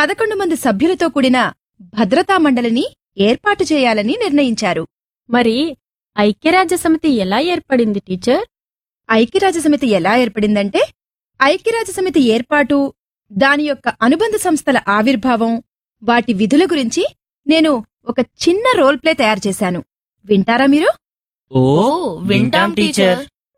పదకొండు మంది సభ్యులతో కూడిన భద్రతా మండలిని ఏర్పాటు చేయాలని నిర్ణయించారు మరి ఐక్యరాజ్య సమితి ఎలా ఏర్పడింది టీచర్ ఐక్యరాజ్య సమితి ఎలా ఏర్పడిందంటే ఐక్యరాజ్య సమితి ఏర్పాటు దాని యొక్క అనుబంధ సంస్థల ఆవిర్భావం వాటి విధుల గురించి నేను ఒక చిన్న రోల్ ప్లే తయారు చేశాను వింటారా మీరు ఓ వింటాం టీచర్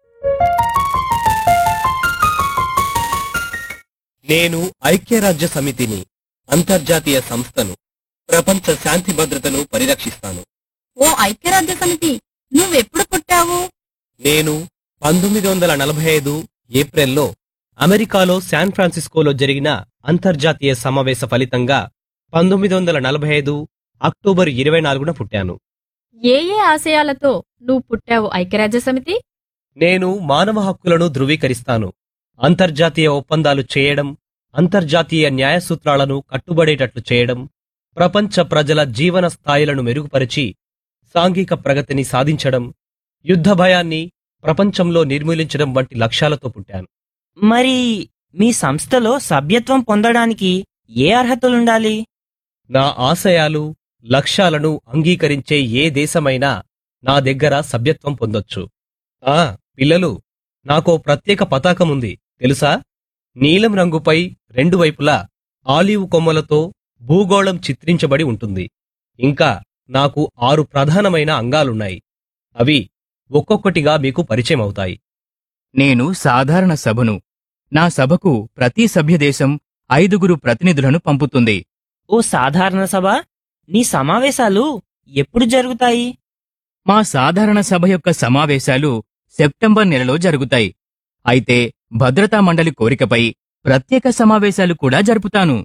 నేను ఐక్యరాజ్య సమితిని అంతర్జాతీయ సంస్థను ప్రపంచ శాంతి భద్రతను పరిరక్షిస్తాను ఓ ఐక్యరాజ్య సమితి నువ్వెప్పుడు పుట్టావు నేను పంతొమ్మిది వందల నలభై ఐదు ఏప్రిల్లో అమెరికాలో శాన్ ఫ్రాన్సిస్కోలో జరిగిన అంతర్జాతీయ సమావేశ ఫలితంగా పంతొమ్మిది వందల నలభై ఐదు అక్టోబర్ ఇరవై నాలుగున పుట్టాను ఏ ఏ ఆశయాలతో నువ్వు పుట్టావు ఐక్యరాజ్య సమితి నేను మానవ హక్కులను ధృవీకరిస్తాను అంతర్జాతీయ ఒప్పందాలు చేయడం అంతర్జాతీయ న్యాయ సూత్రాలను కట్టుబడేటట్లు చేయడం ప్రపంచ ప్రజల జీవన స్థాయిలను మెరుగుపరిచి సాంఘిక ప్రగతిని సాధించడం యుద్ధ భయాన్ని ప్రపంచంలో నిర్మూలించడం వంటి లక్ష్యాలతో పుట్టాను మరి మీ సంస్థలో సభ్యత్వం పొందడానికి ఏ అర్హతలుండాలి నా ఆశయాలు లక్ష్యాలను అంగీకరించే ఏ దేశమైనా నా దగ్గర సభ్యత్వం పొందొచ్చు ఆ పిల్లలు నాకో ప్రత్యేక పతాకం ఉంది తెలుసా నీలం రంగుపై రెండు వైపులా ఆలివ్ కొమ్మలతో భూగోళం చిత్రించబడి ఉంటుంది ఇంకా నాకు ఆరు ప్రధానమైన అంగాలున్నాయి అవి ఒక్కొక్కటిగా మీకు పరిచయం అవుతాయి నేను సాధారణ సభను నా సభకు ప్రతి సభ్యదేశం ఐదుగురు ప్రతినిధులను పంపుతుంది ఓ సాధారణ సభ నీ సమావేశాలు ఎప్పుడు జరుగుతాయి మా సాధారణ సభ యొక్క సమావేశాలు సెప్టెంబర్ నెలలో జరుగుతాయి అయితే భద్రతా మండలి కోరికపై ప్రత్యేక సమావేశాలు కూడా జరుపుతాను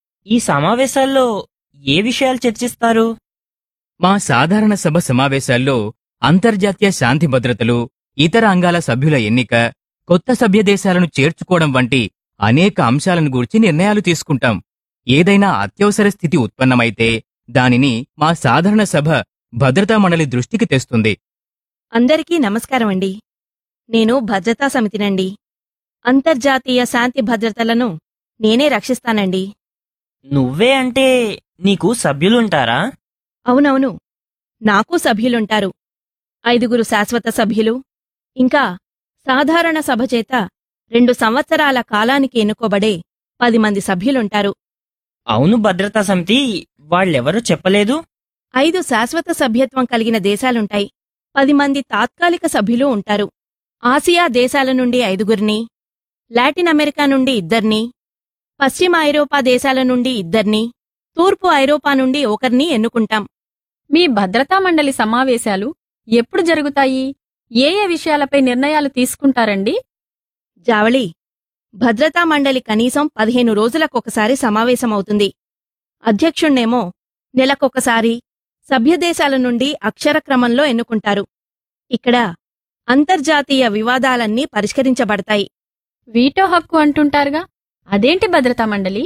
ఈ సమావేశాల్లో ఏ విషయాలు చర్చిస్తారు మా సాధారణ సభ సమావేశాల్లో అంతర్జాతీయ శాంతి భద్రతలు ఇతర అంగాల సభ్యుల ఎన్నిక కొత్త సభ్య దేశాలను చేర్చుకోవడం వంటి అనేక అంశాలను గూర్చి నిర్ణయాలు తీసుకుంటాం ఏదైనా అత్యవసర స్థితి ఉత్పన్నమైతే దానిని మా సాధారణ సభ భద్రతా మండలి దృష్టికి తెస్తుంది అందరికీ నమస్కారం అండి నేను భద్రతా సమితినండి అంతర్జాతీయ శాంతి భద్రతలను నేనే రక్షిస్తానండి నువ్వే అంటే నీకు సభ్యులుంటారా అవునవును నాకు సభ్యులుంటారు ఐదుగురు శాశ్వత సభ్యులు ఇంకా సాధారణ సభ చేత రెండు సంవత్సరాల కాలానికి ఎన్నుకోబడే పది మంది సభ్యులుంటారు అవును భద్రతా సమితి వాళ్ళెవరూ చెప్పలేదు ఐదు శాశ్వత సభ్యత్వం కలిగిన దేశాలుంటాయి పది మంది తాత్కాలిక సభ్యులు ఉంటారు ఆసియా దేశాల నుండి ఐదుగురిని లాటిన్ అమెరికా నుండి ఇద్దర్ని పశ్చిమ ఐరోపా దేశాల నుండి ఇద్దర్ని తూర్పు ఐరోపా నుండి ఒకరిని ఎన్నుకుంటాం మీ భద్రతా మండలి సమావేశాలు ఎప్పుడు జరుగుతాయి ఏ ఏ విషయాలపై నిర్ణయాలు తీసుకుంటారండి జావళి భద్రతా మండలి కనీసం పదిహేను రోజులకొకసారి సమావేశమవుతుంది అధ్యక్షుణ్ణేమో నెలకొకసారి సభ్యదేశాల నుండి అక్షర క్రమంలో ఎన్నుకుంటారు ఇక్కడ అంతర్జాతీయ వివాదాలన్నీ పరిష్కరించబడతాయి వీటో హక్కు అంటుంటారుగా అదేంటి భద్రతా మండలి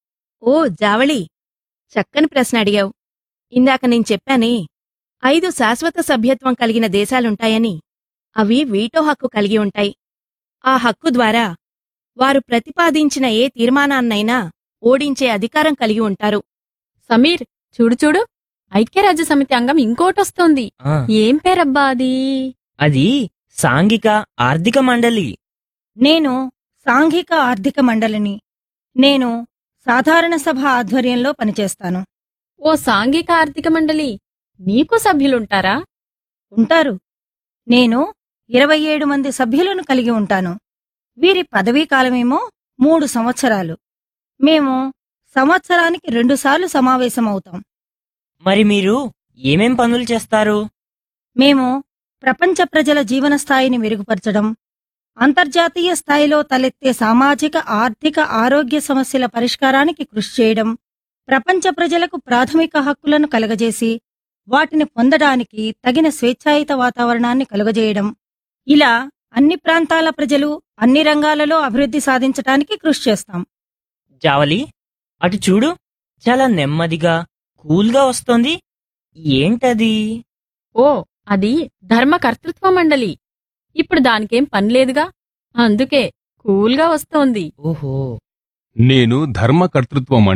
ఓ జావళి చక్కని ప్రశ్న అడిగావు ఇందాక నేను చెప్పానే ఐదు శాశ్వత సభ్యత్వం కలిగిన దేశాలుంటాయని అవి వీటో హక్కు కలిగి ఉంటాయి ఆ హక్కు ద్వారా వారు ప్రతిపాదించిన ఏ తీర్మానాన్నైనా ఓడించే అధికారం కలిగి ఉంటారు సమీర్ చూడు చూడు ఐక్యరాజ్య సమితి అంగం ఇంకోటొస్తోంది ఆ, ఏం పేరబ్బా అది అది సాంఘిక ఆర్థిక మండలి నేను సాంఘిక ఆర్థిక మండలిని నేను సాధారణ సభ ఆధ్వర్యంలో పనిచేస్తాను ఓ సాంఘిక ఆర్థిక మండలి నీకు సభ్యులుంటారా ఉంటారు నేను ఇరవై ఏడు మంది సభ్యులను కలిగి ఉంటాను వీరి పదవీ కాలమేమో మూడు సంవత్సరాలు మేము సంవత్సరానికి రెండుసార్లు సమావేశమవుతాం మరి మీరు ఏమేం పనులు చేస్తారు మేము ప్రపంచ ప్రజల జీవన స్థాయిని మెరుగుపరచడం అంతర్జాతీయ స్థాయిలో తలెత్తే సామాజిక ఆర్థిక ఆరోగ్య సమస్యల పరిష్కారానికి కృషి చేయడం ప్రపంచ ప్రజలకు ప్రాథమిక హక్కులను కలగజేసి వాటిని పొందడానికి తగిన స్వేచ్ఛాయుత వాతావరణాన్ని కలుగజేయడం ఇలా అన్ని ప్రాంతాల ప్రజలు అన్ని రంగాలలో అభివృద్ధి సాధించడానికి కృషి చేస్తాం జావలి అటు చూడు చాలా నెమ్మదిగా కూల్గా వస్తోంది ఏంటది ఓ అది ధర్మకర్తృత్వ మండలి ఇప్పుడు దానికేం పనిలేదుగా అందుకే కూల్గా వస్తోంది ఓహో నేను ధర్మకర్తృత్వ